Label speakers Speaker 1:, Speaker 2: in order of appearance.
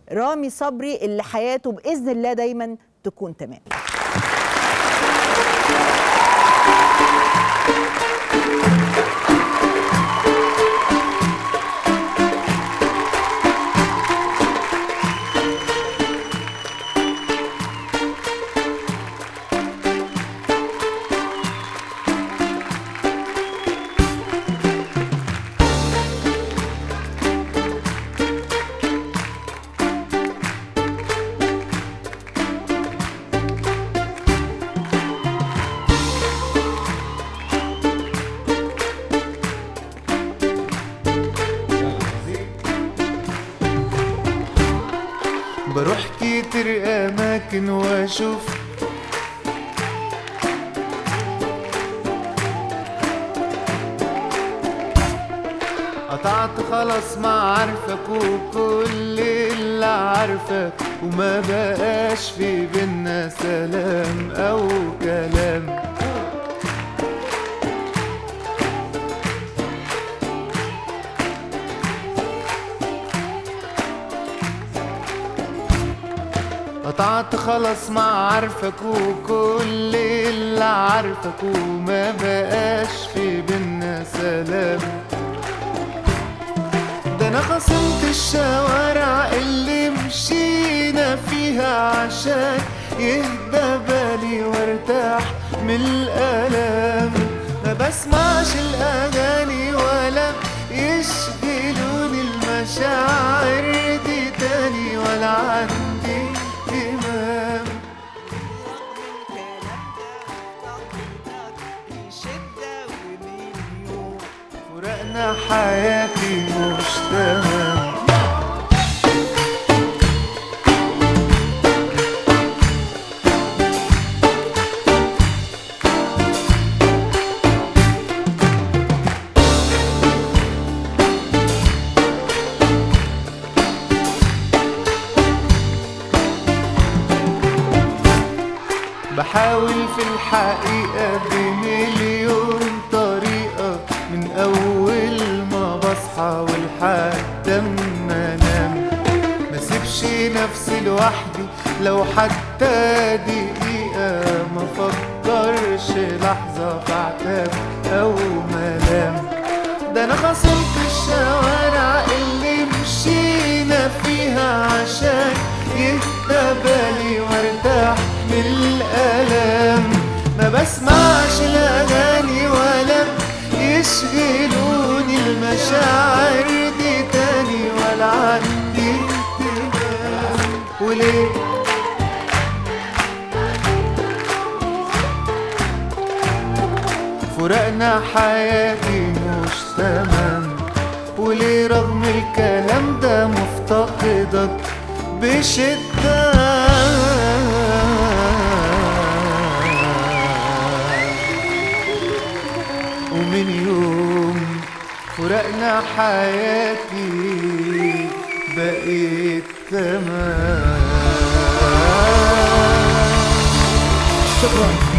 Speaker 1: رامي صبري اللي حياته باذن الله دايما تكون تمام
Speaker 2: بروح كتير اماكن واشوف قطعت خلاص معارفك وكل اللي عارفك وما بقاش في بينا سلام او كلام قطعت خلاص معارفك وكل اللي عارفك وما بقاش في بينا سلام ده انا خصمت الشوارع اللي مشينا فيها عشان يهدى بالي وارتاح من الالام ما بسمعش الاغاني ولا يشغلوني المشاعر دي تاني ولا عندي اهتمام فرقنا حياتي مش تمام بحاول في الحقيقة بمليون طريقة من أول ما بصحى ولحد ما أنام ما سيبش نفسي لوحدي لو حتى دقيقة ما فكرش لحظة في عتاب أو ملام ده أنا خصمت الشوارع اللي مشينا فيها عشان يهدى بالي وارتاح من الألم ما بسمعش الأغاني ولا يشغلوني المشاعر دي تاني ولا عندي اهتمام وليه فرقنا حياتي مش تمام وليه رغم الكلام ده مفتقدك بشدة ومن يوم فرقنا حياتي بقيت تمام
Speaker 1: شكرا